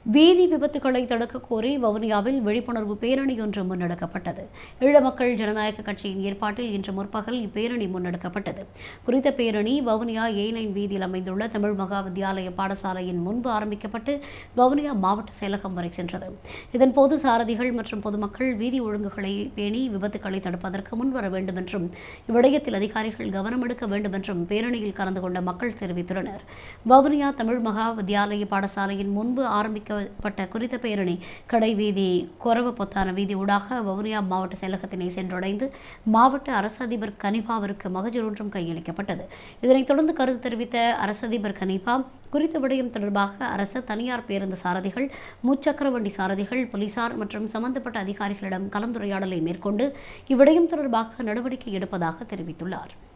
வீதி விபத்துகளை தடுக்க கோரி வவுனியாவில் விழிப்புணர்வு பேரணி ஒன்று முன்னெடுக்கப்பட்டது ஈழ மக்கள் ஜனநாயக கட்சியின் ஏற்பாட்டில் இன்று முற்பகல் இப்பேரணி முன்னெடுக்கப்பட்டது குறித்த பேரணி வவுனியா ஏ நைன் வீதியில் அமைந்துள்ள தமிழ் மகா வித்தியாலய பாடசாலையின் முன்பு ஆரம்பிக்கப்பட்டு வவுனியா மாவட்ட செயலகம் வரை சென்றது இதன்போது சாரதிகள் மற்றும் பொதுமக்கள் வீதி ஒழுங்குகளை பேணி விபத்துக்களை தடுப்பதற்கு முன்வர வேண்டும் என்றும் இவ்விடயத்தில் அதிகாரிகள் கவனம் எடுக்க வேண்டும் என்றும் பேரணியில் கலந்து கொண்ட மக்கள் தெரிவித்துள்ளனர் வவுனியா தமிழ் மகா வித்தியாலய பாடசாலையின் முன்பு ஆரம்பிக்கப்பட்ட குறித்த பேரணி கடை வீதி கொரவ பொத்தான வீதி ஊடாக வவுனியா மாவட்ட செயலகத்தினை சென்றடைந்து மாவட்ட அரசு அதிபர் கனிபாவிற்கு மகஜர் ஒன்றும் கையளிக்கப்பட்டது இதனைத் தொடர்ந்து கருத்து தெரிவித்த அரசு அதிபர் கனிபா குறித்த விடயம் தொடர்பாக அரசு தனியார் பேருந்து சாரதிகள் முச்சக்கர வண்டி சாரதிகள் போலீசார் மற்றும் சம்பந்தப்பட்ட அதிகாரிகளிடம் கலந்துரையாடலை மேற்கொண்டு இவ்விடயம் தொடர்பாக நடவடிக்கை எடுப்பதாக தெரிவித்துள்ளார்